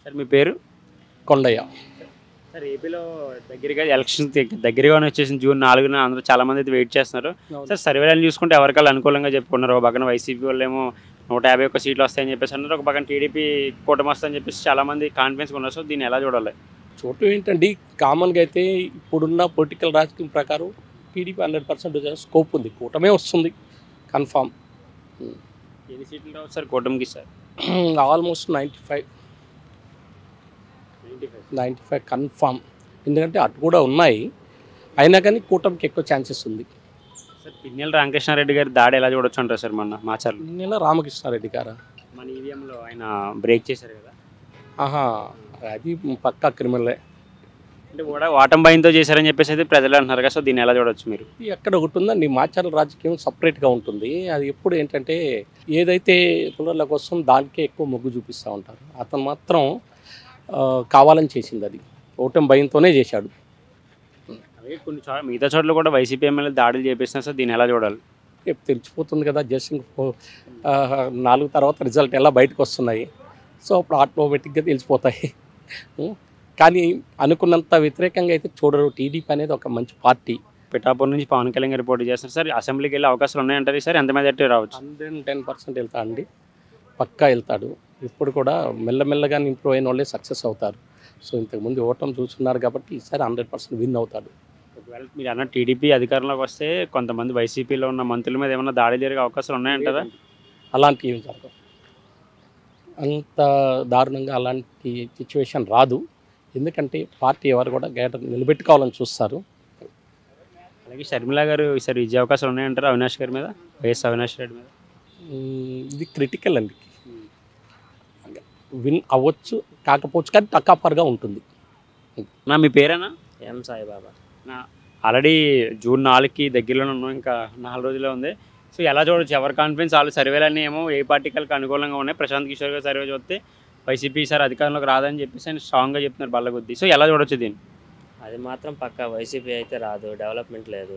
Sir మీ పేరు Kondaiah sir ఏపీలో దగ్గరగా ఎలక్షన్ దగ్గరగానే వచ్చేసింది జూన్ నాలుగున అందరూ చాలా మంది అయితే వెయిట్ చేస్తున్నారు సార్ సర్వేలను చూసుకుంటే ఎవరికాళ్ళు అనుకూలంగా చెప్పుకున్నారు ఒక పక్కన వైసీపీ వాళ్ళు ఏమో నూట యాభై ఒక్క సీట్లు వస్తాయని చెప్పేసి అన్నారు ఒక పక్కన టీడీపీ కూటమి వస్తాయని చెప్పేసి చాలా మంది కాన్ఫిడెన్స్ ఉన్నారు సో దీన్ని ఎలా చూడాలి చోటు ఏంటండి కామన్గా అయితే ఇప్పుడున్న పొలిటికల్ రాజకీయం ప్రకారం టీడీపీ హండ్రెడ్ పర్సెంట్ స్కోప్ ఉంది కూటమే వస్తుంది కన్ఫామ్ ఎన్ని సీట్లు రావచ్చు సార్ కూటమికి sir almost ninety five ninety five confirm ఎందుకంటే అటు కూడా ఉన్నాయి అయినా కానీ కూటమికి ఎక్కువ ఛాన్సెస్ ఉంది సార్ పిన్నెల రామకృష్ణారెడ్డి గారి దాడి ఎలా చూడొచ్చు అంటారు సార్ మొన్న మాచర్లు నెల రామకృష్ణారెడ్డి గారా మన ఈవీఎంలో ఆయన బ్రేక్ చేశారు కదా ఆహా అది పక్కా క్రిమినలే అంటే కూడా ఓటం భయంతో చేశారని చెప్పేసి అయితే ప్రజలు అంటున్నారు కదా సో దీన్ని ఎలా చూడొచ్చు మీరు ఎక్కడ ఒకటి ఉందండి మాచార్ల రాజకీయం సపరేట్గా ఉంటుంది అది ఎప్పుడు ఏంటంటే ఏదైతే కులర్లకు వస్తుందో దానికే ఎక్కువ మొగ్గు చూపిస్తూ ఉంటారు అతను మాత్రం ఆ, కావాలని చేసింది అది ఓటమి భయంతోనే చేశాడు అలాగే కొన్ని చోట్ల మిగతా చోట్ల కూడా వైసీపీ ఎమ్మెల్యే దాడులు చేపిస్తున్నారు సార్ దీన్ని ఎలా చూడాలి రేపు తెలిసిపోతుంది కదా జస్ట్ ఇంకో ఆ, నాలుగు తర్వాత రిజల్ట్ ఎలా బయటకు వస్తున్నాయి సో అప్పుడు ఆటోమేటిక్గా తెలిసిపోతాయి ఉం. కానీ అనుకున్నంత వ్యతిరేకంగా అయితే చూడరు టీడీపీ అనేది ఒక మంచి పార్టీ పిఠాపూర్ నుంచి పవన్ కళ్యాణ్ గారు పోటీ చేస్తున్నారు సార్ అసెంబ్లీకి వెళ్ళే అవకాశాలు ఉన్నాయంటారు సార్ ఎంత మెజార్టీ రావచ్చు హండ్రెడ్ అండ్ టెన్ పర్సెంట్ వెళ్తా అండి పక్కా వెళ్తాడు ఇప్పుడు కూడా మెల్లమెల్లగా ఇంప్రూవ్ అయిన వాళ్ళే సక్సెస్ అవుతారు సో ఇంతకుముందు ఓటం చూస్తున్నారు కాబట్టి ఈసారి హండ్రెడ్ పర్సెంట్ విన్ అవుతాడు ఒకవేళ మీరు అన్న టీడీపీ అధికారంలోకి వస్తే కొంతమంది వైసీపీలో ఉన్న మంత్రుల మీద ఏమైనా దాడి జరిగే అవకాశాలు ఉన్నాయంటారా అలాంటివి ఏం జరగవు అంత దారుణంగా అలాంటి సిచ్యువేషన్ రాదు ఎందుకంటే పార్టీ ఎవరు కూడా గేట నిలబెట్టుకోవాలని చూస్తారు అలాగే షర్మిల గారు ఈసారి విజయ అవకాశాలు ఉన్నాయంటారా అవినాష్ గారి మీద వైఎస్ అవినాష్ రెడ్డి మీద ఉమ్, ఇది క్రిటికల్ అండి విన్ అవ్వచ్చు కాకపోవచ్చు కానీ టకాపర్గా ఉంటుంది నా మీ పేరేనా ఎం సాయిబాబా ఆల్రెడీ జూన్ నాలుగుకి దగ్గరలోనే ఉన్నాం ఇంకా నాలుగు రోజులే ఉంది సో ఎలా చూడొచ్చు ఎవరి కాన్ఫిడెన్స్ వాళ్ళు సర్వేలన్నీ ఏమో ఏ పార్టీలకు అనుకూలంగా ఉన్నాయి ప్రశాంత్ కిషోర్ గారు సర్వే చూస్తే వైసీపీ సార్ అధికారంలోకి రాదని చెప్పేసి ఆయన స్ట్రాంగ్గా చెప్తున్నారు బల్ల కొద్దీ సో ఎలా చూడొచ్చు దీన్ని అది మాత్రం పక్కా వైసీపీ అయితే రాదు డెవలప్మెంట్ లేదు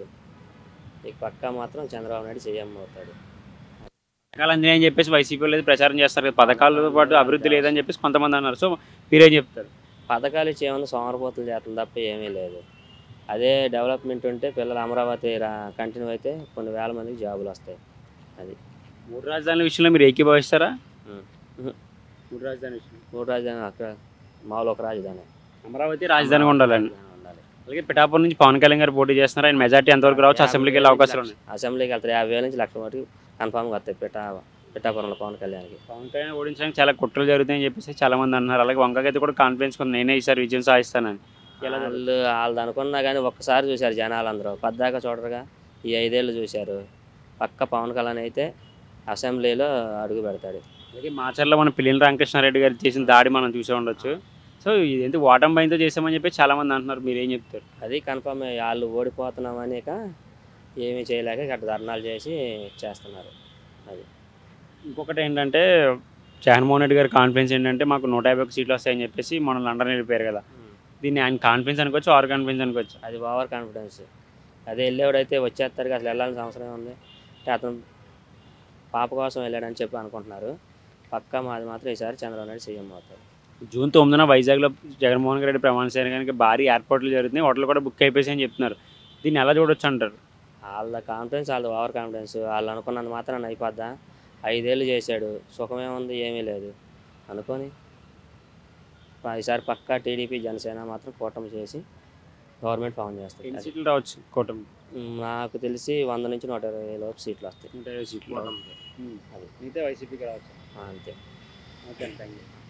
ఇక పక్కా మాత్రం చంద్రబాబు నాయుడు సీఎం అవుతాడు పథకాలు అందినాయి అని చెప్పేసి వైసీపీ లేదు ప్రచారం చేస్తారు కదా పథకాలతో పాటు అభివృద్ధి లేదని చెప్పేసి కొంతమంది అన్నారు సో మీరేం చెప్తారు పథకాలు ఇచ్చి ఏమన్నా సోమరపోతులు చేస్తుంది తప్ప ఏమీ లేదు అదే డెవలప్మెంట్ ఉంటే పిల్లలు అమరావతి కంటిన్యూ అయితే కొన్ని వేల మందికి జాబులు వస్తాయి అది మూడు రాజధానుల విషయంలో మీరు ఏకీభవిస్తారా ఉం. మూడు రాజధాని విషయం మూడు రాజధాని అక్కడ మామూలు ఒక రాజధాని అమరావతి రాజధానిగా ఉండాలండి రాజధాని ఉండాలి అలాగే పిఠాపురం నుంచి పవన్ కళ్యాణ్ గారు పోటీ చేస్తున్నారు ఆయన మెజార్టీ ఎంతవరకు రావచ్చు అసెంబ్లీకి వెళ్ళే అవకాశాలు ఉన్నాయి అసెంబ్లీకి వెళ్తారు యాభై వేల నుంచి లక్ష వరకు కన్ఫామ్గా వస్తాయి పిఠా పిఠాపురంలో పవన్ కళ్యాణ్కి పవన్ కళ్యాణ్ ఓడించడానికి చాలా కుట్రలు జరుగుతాయని చెప్పేసి చాలా మంది అంటున్నారు అలాగే వంకకైతే కూడా కాన్ఫిడెన్స్ ఉంది నేనే ఈసారి విజయం సాధిస్తానని ఎలా వాళ్ళు వాళ్ళది అనుకున్నా కానీ ఒక్కసారి చూశారు జనాలు అందరూ పద్దాక చూడరుగా ఈ ఐదేళ్ళు చూశారు పక్క పవన్ కళ్యాణ్ అయితే అసెంబ్లీలో అడుగు పెడతాడు అలాగే మాచర్లో మన పిల్లిన రామకృష్ణారెడ్డి గారు చేసిన దాడి మనం చూసే ఉండొచ్చు సో ఇదేంటి ఓటమి భయంతో చేసామని చెప్పి చాలా మంది అంటున్నారు మీరు ఏం చెప్తారు అది కన్ఫర్మ్ వాళ్ళు ఓడిపోతున్నామని ఇక ఏమీ చేయలేక గట్ట ధర్నాలు చేసి చేస్తున్నారు అది ఇంకొకటి ఏంటంటే జగన్మోహన్ రెడ్డి గారి కాన్ఫిడెన్స్ ఏంటంటే మాకు నూట యాభై ఒక సీట్లు వస్తాయని చెప్పేసి మనం లండన్ వెళ్ళిపోయారు కదా దీన్ని ఆయన కాన్ఫిడెన్స్ అనుకోవచ్చు ఆర్ కాన్ఫిడెన్స్ అనుకోవచ్చు అది ఓవర్ కాన్ఫిడెన్స్ అదే వెళ్ళేవాడైతే వచ్చేస్తారు అసలు వెళ్ళాల్సిన అవసరం ఉంది అంటే అతను పాప కోసం వెళ్ళాడని చెప్పి అనుకుంటున్నారు పక్కా మాది మాత్రం ఈసారి చంద్రబాబు నాయుడు సీఎం అవుతారు జూన్ తొమ్మిదిన వైజాగ్లో జగన్మోహన్ రెడ్డి ప్రమాణ స్వీకారానికి భారీ ఏర్పాట్లు జరుగుతున్నాయి హోటల్ కూడా బుక్ అయిపోయి అని చెప్తున్నారు దీన్ని ఎలా చూడొచ్చు అంటారు వాళ్ళ కాన్ఫిడెన్స్ వాళ్ళ ఓవర్ కాన్ఫిడెన్స్ వాళ్ళు అనుకున్నంత మాత్రం అయిపోద్దా ఐదేళ్ళు చేశాడు సుఖమేముంది ఏమీ లేదు అనుకొని ప- ఈసారి పక్కా టీడీపీ జనసేన మాత్రం కూటమి చేసి గవర్నమెంట్ ఫామ్ ఎన్ని చేస్తుంది అది. సీట్లు రావచ్చు కూటమి నాకు తెలిసి వంద నుంచి నూట ఇరవై లోపు సీట్లు వస్తాయి నూట ఇరవై సీట్లు కూటమికి. మిగతా వైసీపీకి రావచ్చు ఆ, అంతే ఓకే థ్యాంక్ యూ